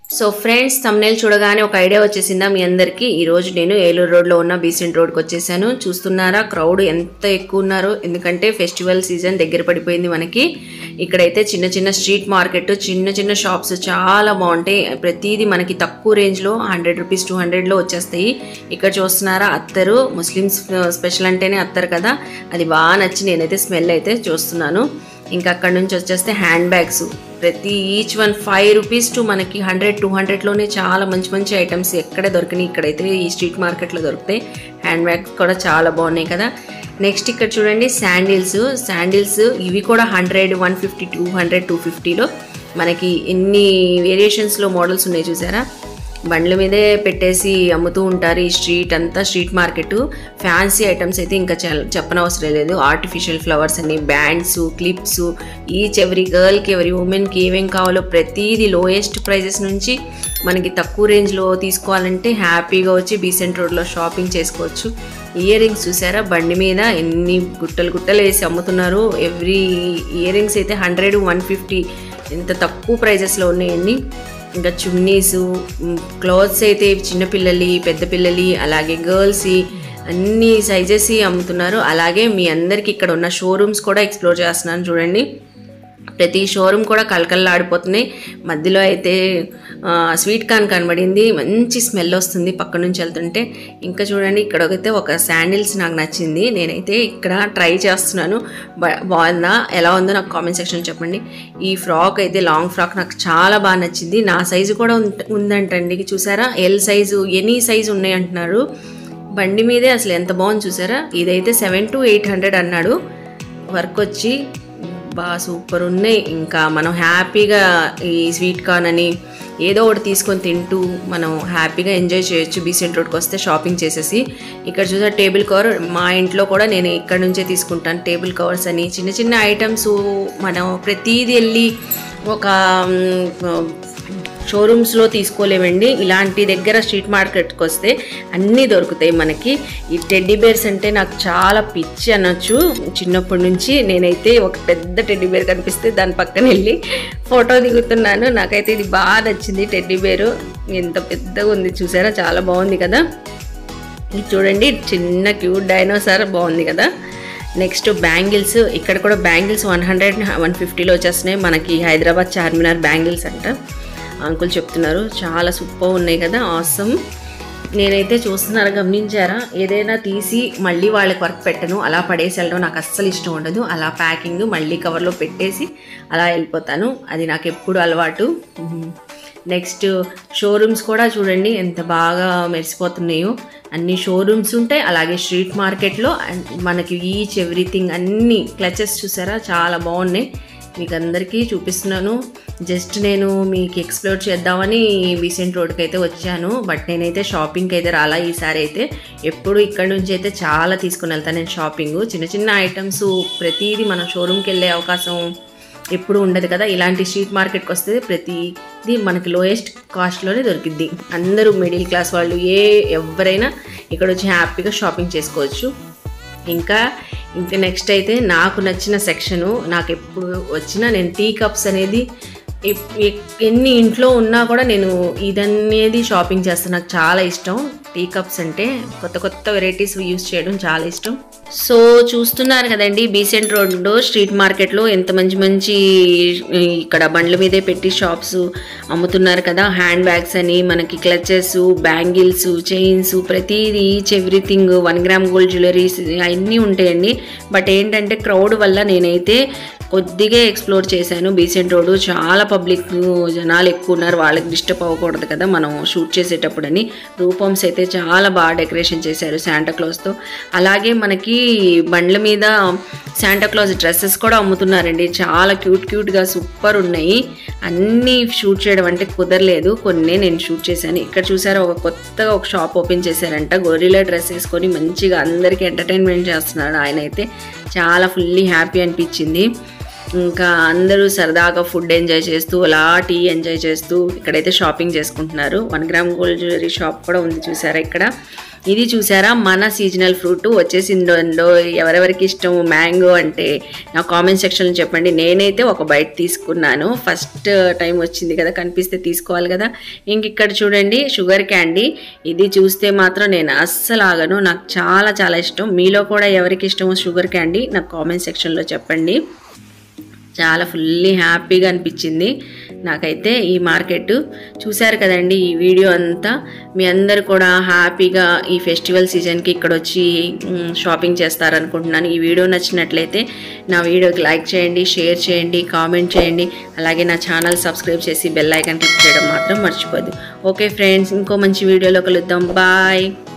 so friends thumbnail చూడగానే ఒక idea వచ్చేసిందా మీ అందరికీ ఈరోజు నేను ఏలూరు రోడ్లో ఉన్న బీసెంట్ రోడ్కి వచ్చేసాను చూస్తున్నారా క్రౌడ్ ఎంత ఎక్కువ ఉన్నారో ఎందుకంటే ఫెస్టివల్ సీజన్ దగ్గర పడిపోయింది మనకి ఇక్కడైతే చిన్న చిన్న స్ట్రీట్ మార్కెట్ చిన్న చిన్న షాప్స్ చాలా బాగుంటాయి ప్రతిదీ మనకి తక్కువ రేంజ్లో హండ్రెడ్ రూపీస్ టూ హండ్రెడ్లో వచ్చేస్తాయి ఇక్కడ చూస్తున్నారా అత్తరు ముస్లిమ్స్ స్పెషల్ అంటేనే అత్తరు కదా అది బాగా నచ్చి నేనైతే స్మెల్ అయితే చూస్తున్నాను ఇంకా అక్కడ నుంచి వచ్చేస్తే హ్యాండ్ బ్యాగ్స్ ప్రతి each one five rupees to మనకి హండ్రెడ్ టూ హండ్రెడ్లోనే చాలా మంచి మంచి ఐటమ్స్ ఎక్కడే దొరికినాయి ఇక్కడైతే ఈ స్ట్రీట్ మార్కెట్లో దొరుకుతాయి హ్యాండ్ బ్యాగ్స్ కూడా చాలా బాగున్నాయి కదా నెక్స్ట్ ఇక్కడ చూడండి శాండిల్స్ శాండిల్స్ ఇవి కూడా hundred one fifty two hundred two ఫిఫ్టీలో మనకి ఎన్ని వేరియేషన్స్లో మోడల్స్ ఉన్నాయి చూసారా బండ్ల మీదే పెట్టేసి అమ్ముతూ ఉంటారు ఈ స్ట్రీట్ అంతా స్ట్రీట్ మార్కెట్ ఫ్యాన్సీ ఐటమ్స్ అయితే ఇంకా చె- చెప్పనవసరం లేదు ఆర్టిఫిషియల్ ఫ్లవర్స్ అని బ్యాండ్స్ క్లిప్స్ ఈచ్ ఎవరీ గర్ల్కి ఎవరీ ఉమెన్కి ఏమేం కావాలో ప్రతిదీ లోయెస్ట్ ప్రైజెస్ నుంచి మనకి తక్కువ రేంజ్లో తీసుకోవాలంటే హ్యాపీగా వచ్చి బీసెంట్ రోడ్లో షాపింగ్ చేసుకోవచ్చు ఇయర్ రింగ్స్ చూసారా బండి మీద ఎన్ని గుట్టలు గుట్టలు వేసి అమ్ముతున్నారు ఎవ్రీ ఇయర్ రింగ్స్ అయితే హండ్రెడ్ వన్ ఫిఫ్టీ ఎంత తక్కువ ప్రైజెస్లో ఉన్నాయండి ఇంకా చున్నీస్ క్లాత్స్ అయితే చిన్నపిల్లలి పెద్ద పిల్లలి అలాగే గర్ల్స్ అన్ని సైజెస్ అమ్ముతున్నారు అలాగే మీ అందరికి ఇక్కడ ఉన్న షోరూమ్స్ కూడా ఎక్స్ప్లోర్ చేస్తున్నాను చూడండి ప్రతి షోరూమ్ కూడా కలకల్లాడిపోతున్నాయి మధ్యలో అయితే ఆ, స్వీట్ కార్న్ కనబడింది మంచి స్మెల్ వస్తుంది పక్క నుంచి వెళ్తుంటే ఇంకా చూడండి ఇక్కడ అయితే ఒక శాండిల్స్ నాకు నచ్చింది నేనైతే ఇక్కడ ట్రై చేస్తున్నాను బ- బాగుందా ఎలా ఉందో నాకు కామెంట్ సెక్షన్ చెప్పండి ఈ ఫ్రాక్ అయితే లాంగ్ ఫ్రాక్ నాకు చాలా బాగా నచ్చింది నా సైజు కూడా ఉంట- ఉందంటండి చూసారా ఎల్ సైజు ఎనీ సైజు ఉన్నాయి అంటున్నారు బండి మీదే అసలు ఎంత బాగుంది చూసారా ఇదైతే సెవెన్ టు ఎయిట్ హండ్రెడ్ అన్నాడు వర్క్ వచ్చి బాగా సూపర్ ఉన్నాయి ఇంకా మనం హ్యాపీగా ఈ స్వీట్ కార్న్ అని ఏదో ఒకటి తీసుకొని తింటూ మనం హ్యాపీగా ఎంజాయ్ చేయొచ్చు బీసెంట్ రోడ్కి వస్తే షాపింగ్ చేసేసి ఇక్కడ చూసా టేబుల్ కవర్ మా ఇంట్లో కూడా నేను ఇక్కడ నుంచే తీసుకుంటాను టేబుల్ కవర్స్ అని చిన్న చిన్న ఐటమ్స్ మనం ప్రతిదీ వెళ్ళి ఒక మ్, షోరూమ్స్లో తీసుకోలేమండి ఇలాంటి దగ్గర స్ట్రీట్ మార్కెట్కి వస్తే అన్నీ దొరుకుతాయి మనకి ఈ టెడ్డీ బేర్స్ అంటే నాకు చాలా పిచ్చి అనొచ్చు చిన్నప్పటి నుంచి నేనైతే ఒక పెద్ద టెడ్డీ బేర్ కనిపిస్తే దాని పక్కన వెళ్ళి ఫోటో దిగుతున్నాను నాకైతే ఇది బాగా నచ్చింది టెడ్డీ బేరు ఎంత పెద్దగా ఉంది చూసారా చాలా బాగుంది కదా ఇది చూడండి చిన్న క్యూట్ డైనోసార్ బాగుంది కదా నెక్స్ట్ బ్యాంగిల్స్ ఇక్కడ కూడా బ్యాంగిల్స్ వన్ హండ్రెడ్ వన్ ఫిఫ్టీలో వచ్చేస్తున్నాయి మనకి హైదరాబాద్ చార్మినార్ బ్యాంగిల్స్ అంట అంకుల్ చెప్తున్నారు చాలా సూపర్ ఉన్నాయి కదా ఆసమ్ నేనైతే చూస్తున్నారు గమనించారా ఏదైనా తీసి మళ్ళీ వాళ్ళకి వర్క్ పెట్టను అలా పడేసి వెళ్ళడం నాకు అస్సలు ఇష్టం ఉండదు అలా ప్యాకింగ్ మళ్ళీ కవర్లో పెట్టేసి అలా వెళ్ళిపోతాను అది నాకు ఎప్పుడు అలవాటు నెక్స్ట్ షోరూమ్స్ కూడా చూడండి ఎంత బాగా మెరిసిపోతున్నాయో అన్ని షోరూమ్స్ ఉంటాయి అలాగే స్ట్రీట్ మార్కెట్లో అండ్ మనకి ఈచ్ ఎవ్రీథింగ్ అన్ని క్లచెస్ చూసారా చాలా బాగున్నాయి మీకు అందరికీ చూపిస్తున్నాను జస్ట్ నేను మీకు ఎక్స్ప్లోర్ చేద్దామని బీసెంట్ రోడ్కి అయితే వచ్చాను బట్ నేనైతే షాపింగ్కి అయితే రాలా ఈసారి అయితే ఎప్పుడు ఇక్కడ నుంచి అయితే చాలా తీసుకుని వెళ్తాను నేను షాపింగ్ చిన్న చిన్న ఐటమ్స్ ప్రతిదీ మనం షోరూమ్కి వెళ్ళే అవకాశం ఎప్పుడు ఉండదు కదా ఇలాంటి స్ట్రీట్ మార్కెట్కి వస్తే ప్రతిదీ మనకి లోయెస్ట్ కాస్ట్లోనే దొరికిద్ది అందరూ మిడిల్ క్లాస్ వాళ్ళు ఏ ఎవరైనా ఇక్కడ వచ్చి హ్యాపీగా షాపింగ్ చేసుకోవచ్చు ఇంకా ఇంకా నెక్స్ట్ అయితే నాకు నచ్చిన సెక్షను నాకు ఎప్పుడు వచ్చినా నేను టీ కప్స్ అనేది ఎప్- ఎక్- ఎన్ని ఇంట్లో ఉన్నా కూడా నేను ఇదనేది షాపింగ్ చేస్తాను నాకు చాలా ఇష్టం టీ కప్స్ అంటే కొత్త కొత్త వెరైటీస్ యూస్ చేయడం చాలా ఇష్టం సో చూస్తున్నారు కదండి బీసెంట్ రోడ్లో స్ట్రీట్ మార్కెట్లో ఎంత మంచి మంచి ఈ, ఇక్కడ బండ్ల మీదే పెట్టి షాప్స్ అమ్ముతున్నారు కదా హ్యాండ్ బ్యాగ్స్ అని మనకి క్లచెస్ బ్యాంగిల్స్ చైన్స్ ప్రతిదీ each everything one gram gold jewelleries అన్నీ ఉంటాయండి బట్ ఏంటంటే క్రౌడ్ వల్ల నేనైతే కొద్దిగా ఎక్స్ప్లోర్ చేశాను బీసెంట్ రోడ్ చాలా పబ్లిక్ జనాలు ఎక్కువ ఉన్నారు వాళ్ళకి డిస్టర్బ్ అవ్వకూడదు కదా మనం షూట్ చేసేటప్పుడని రూపమ్స్ అయితే చాలా బాగా డెకరేషన్ చేశారు శాంటాక్లాస్తో అలాగే మనకి బండ్ల మీద శాంటాక్లాస్ డ్రెస్సెస్ కూడా అమ్ముతున్నారండి చాలా క్యూట్ క్యూట్గా సూపర్ ఉన్నాయి అన్నీ షూట్ చేయడం అంటే కుదరలేదు కొన్ని నేను షూట్ చేశాను ఇక్కడ చూసారా ఒక కొత్తగా ఒక షాప్ ఓపెన్ చేశారంట గొరిలా డ్రెస్ వేసుకొని మంచిగా అందరికీ ఎంటర్టైన్మెంట్ చేస్తున్నాడు ఆయన అయితే చాలా ఫుల్లీ హ్యాపీ అనిపించింది ఇంకా అందరూ సరదాగా ఫుడ్ ఎంజాయ్ చేస్తూ అలా టీ ఎంజాయ్ చేస్తూ ఇక్కడైతే షాపింగ్ చేసుకుంటున్నారు one gram gold jewellery shop కూడా ఉంది చూసారా ఇక్కడ ఇది చూసారా మన సీజనల్ ఫ్రూట్ వచ్చేసిందో ఎవరెవరికి ఇష్టం మ్యాంగో అంటే నా కామెంట్ సెక్షన్లో చెప్పండి నేనైతే ఒక బైట్ తీసుకున్నాను ఫస్ట్ టైం వచ్చింది కదా కనిపిస్తే తీసుకోవాలి కదా ఇంక ఇక్కడ చూడండి షుగర్ క్యాండీ ఇది చూస్తే మాత్రం నేను అస్సలు ఆగను నాకు చాలా చాలా ఇష్టం మీలో కూడా ఎవరికి ఇష్టమో షుగర్ క్యాండీ నాకు కామెంట్ సెక్షన్లో చెప్పండి చాలా ఫుల్లీ హ్యాపీగా అనిపించింది నాకైతే ఈ మార్కెట్ చూశారు కదండి ఈ వీడియో అంతా మీ అందరు కూడా హ్యాపీగా ఈ ఫెస్టివల్ సీజన్కి ఇక్కడ వచ్చి మ్, షాపింగ్ చేస్తారనుకుంటున్నాను ఈ వీడియో నచ్చినట్లయితే నా వీడియోకి లైక్ చేయండి షేర్ చేయండి కామెంట్ చేయండి అలాగే నా ఛానల్ సబ్స్క్రైబ్ చేసి బెల్ ఐకాన్ క్లిక్ చేయడం మాత్రం మర్చిపోద్దు ఓకే ఫ్రెండ్స్ ఇంకో మంచి వీడియోలో కలుద్దాం బాయ్